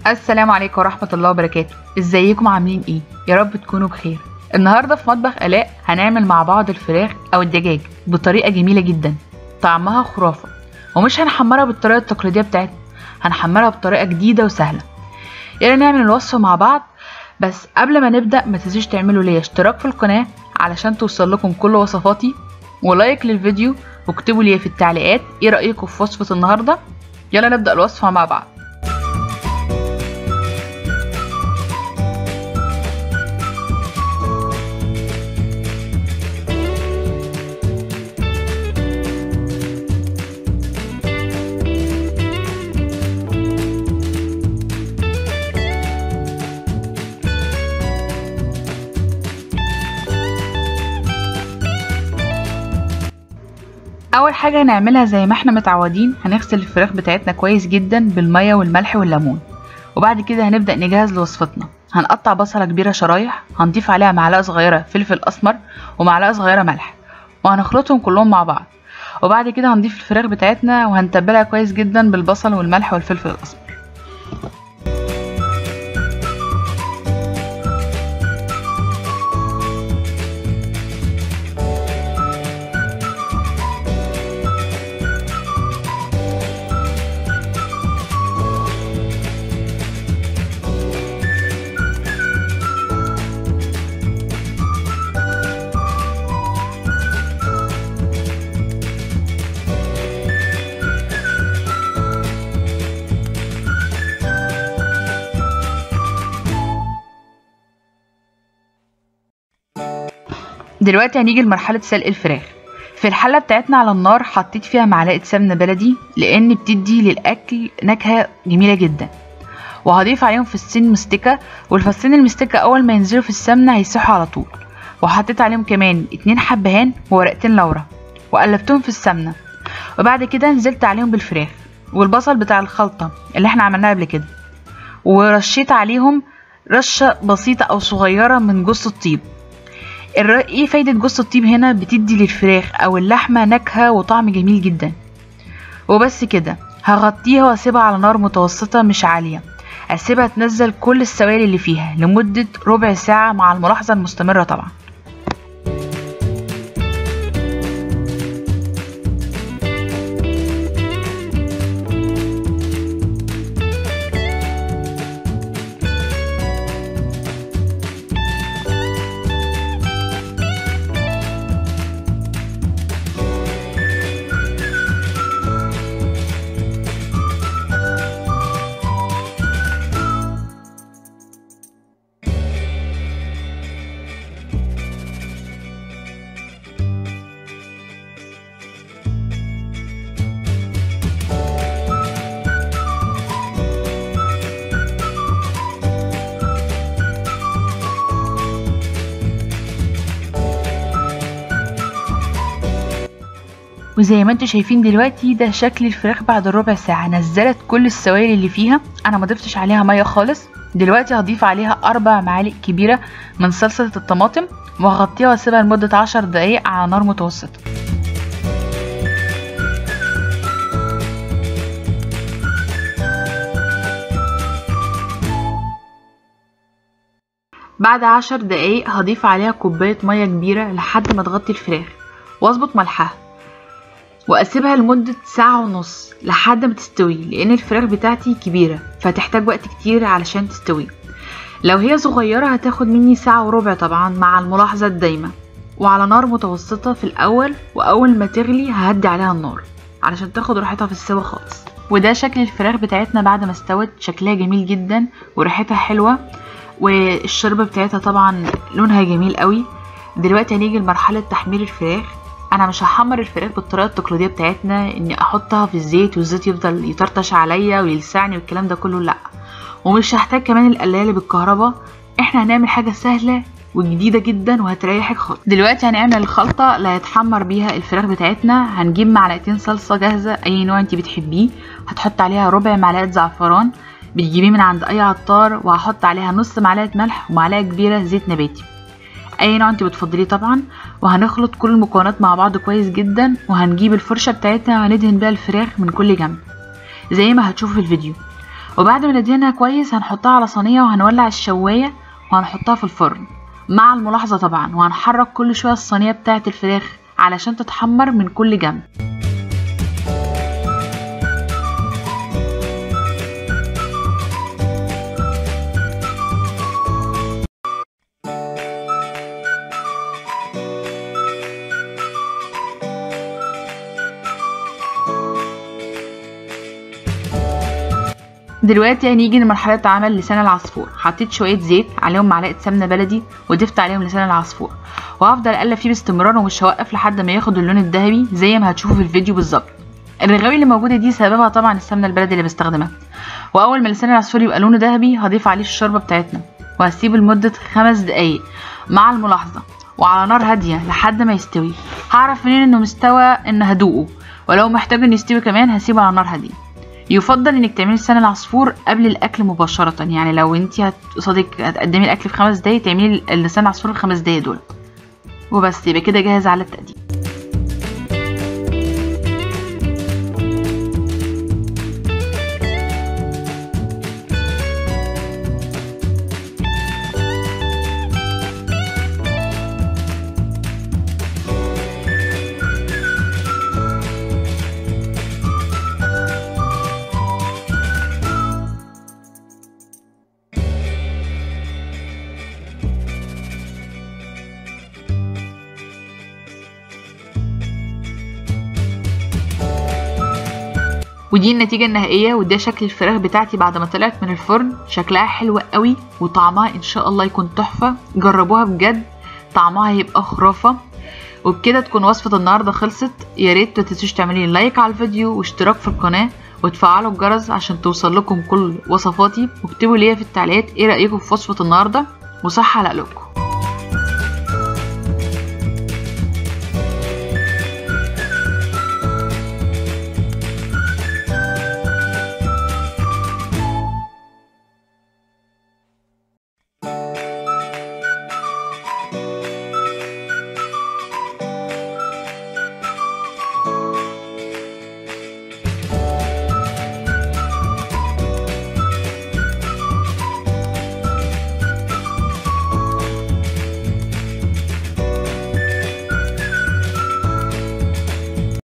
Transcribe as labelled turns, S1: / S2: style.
S1: السلام عليكم ورحمة الله وبركاته ازيكم عاملين ايه يا رب تكونوا بخير النهاردة في مطبخ آلاء هنعمل مع بعض الفراخ او الدجاج بطريقة جميلة جدا طعمها خرافة ومش هنحمرها بالطريقة التقليدية بتاعتنا هنحمرها بطريقة جديدة وسهلة يلا نعمل الوصفة مع بعض بس قبل ما نبدأ ما تنسوش تعملوا ليا اشتراك في القناة علشان توصل لكم كل وصفاتي ولايك للفيديو واكتبوا لي في التعليقات ايه رأيكم في وصفة النهاردة يلا نبدأ الوصفة مع بعض اول حاجه هنعملها زي ما احنا متعودين هنغسل الفراخ بتاعتنا كويس جدا بالميه والملح والليمون وبعد كده هنبدا نجهز لوصفتنا هنقطع بصله كبيره شرايح هنضيف عليها معلقه صغيره فلفل اسمر ومعلقه صغيره ملح وهنخلطهم كلهم مع بعض وبعد كده هنضيف الفراخ بتاعتنا وهنتبلها كويس جدا بالبصل والملح والفلفل الاسمر دلوقتي هنيجي لمرحلة سلق الفراخ في الحلة بتاعتنا على النار حطيت فيها معلقة سمنة بلدي لأن بتدي للأكل نكهة جميلة جدا وهضيف عليهم فصين مستكة والفصين المستكة أول ما ينزلوا في السمنة هيسيحوا على طول وحطيت عليهم كمان اتنين حبهان وورقتين لورا وقلبتهم في السمنة وبعد كده نزلت عليهم بالفراخ والبصل بتاع الخلطة اللي احنا عملناها قبل كده ورشيت عليهم رشة بسيطة أو صغيرة من جوز الطيب الر... ايه فايدة جوز الطيب هنا بتدي للفراخ او اللحمة نكهة وطعم جميل جدا وبس كده هغطيها واسيبها على نار متوسطة مش عالية اسيبها تنزل كل السوائل اللي فيها لمدة ربع ساعة مع الملاحظة المستمرة طبعا وزي ما انتم شايفين دلوقتي ده شكل الفراخ بعد ربع ساعة نزلت كل السوائل اللي فيها انا ما ضفتش عليها مية خالص دلوقتي هضيف عليها اربع معالق كبيرة من صلصة الطماطم وهغطيها واسيبها لمدة عشر دقايق على نار متوسطة بعد عشر دقايق هضيف عليها كوباية مية كبيرة لحد ما تغطي الفراخ واظبط ملحها واسيبها لمدة ساعة ونص لحد ما تستوي لان الفراخ بتاعتي كبيرة فهتحتاج وقت كتير علشان تستوي لو هي صغيرة هتاخد مني ساعة وربع طبعا مع الملاحظة الدايمة وعلى نار متوسطة في الاول واول ما تغلي ههدي عليها النار علشان تاخد راحتها في السوا خالص وده شكل الفراخ بتاعتنا بعد ما استوت شكلها جميل جدا وريحتها حلوة والشوربة بتاعتها طبعا لونها جميل قوي دلوقتي هنيجي لمرحلة تحمير الفراخ انا مش هحمر الفراخ بالطريقه التقليديه بتاعتنا اني احطها في الزيت والزيت يفضل يطرطش عليا ويلسعني والكلام ده كله لا ومش هحتاج كمان القلايه اللي بالكهرباء احنا هنعمل حاجه سهله وجديده جدا وهتريحك خالص دلوقتي هنعمل الخلطه اللي هيتحمر بيها الفراخ بتاعتنا هنجيب معلقتين صلصه جاهزه اي نوع انت بتحبيه هتحط عليها ربع معلقه زعفران بتجيبيه من عند اي عطار وهحط عليها نص معلقه ملح ومعلقه كبيره زيت نباتي اي نوع انت بتفضليه طبعا وهنخلط كل المكونات مع بعض كويس جدا وهنجيب الفرشه بتاعتنا وهندهن بيها الفراخ من كل جنب زي ما هتشوفوا في الفيديو وبعد ما ندهنها كويس هنحطها على صينية وهنولع الشواية وهنحطها في الفرن مع الملاحظة طبعا وهنحرك كل شوية الصينية بتاعة الفراخ علشان تتحمر من كل جنب دلوقتي هنيجي لمرحلة عمل لسان العصفور حطيت شوية زيت عليهم معلقة سمنة بلدي وضفت عليهم لسان العصفور وهفضل اقلب فيه باستمرار ومش هوقف لحد ما ياخد اللون الذهبي زي ما هتشوفوا في الفيديو بالظبط الرغاوي اللي موجودة دي سببها طبعا السمنة البلدي اللي بستخدمها واول ما لسان العصفور يبقى لونه ذهبي هضيف عليه الشوربة بتاعتنا وهسيبه لمدة خمس دقايق مع الملاحظة وعلى نار هادية لحد ما يستوي هعرف منين انه مستوى ان هدوقه ولو محتاج انه يستوي كمان هسيبه على نار هادية يفضل انك تعملي لسان العصفور قبل الاكل مباشره يعني لو انت قصادك هتقدمي الاكل في خمس دقايق تعملي لسان العصفور في خمس دقايق دول وبس يبقى كده جاهز على التقديم ودي النتيجة النهائية وده شكل الفراخ بتاعتي بعد ما طلعت من الفرن شكلها حلو قوي وطعمها ان شاء الله يكون تحفة جربوها بجد طعمها هيبقى خرافة وبكده تكون وصفة النهاردة خلصت يا ريت متنسوش تعملي لايك على الفيديو واشتراك في القناة وتفعلوا الجرس عشان توصل لكم كل وصفاتي واكتبوا ليا في التعليقات ايه رأيكم في وصفة النهاردة وصح على قلوبكم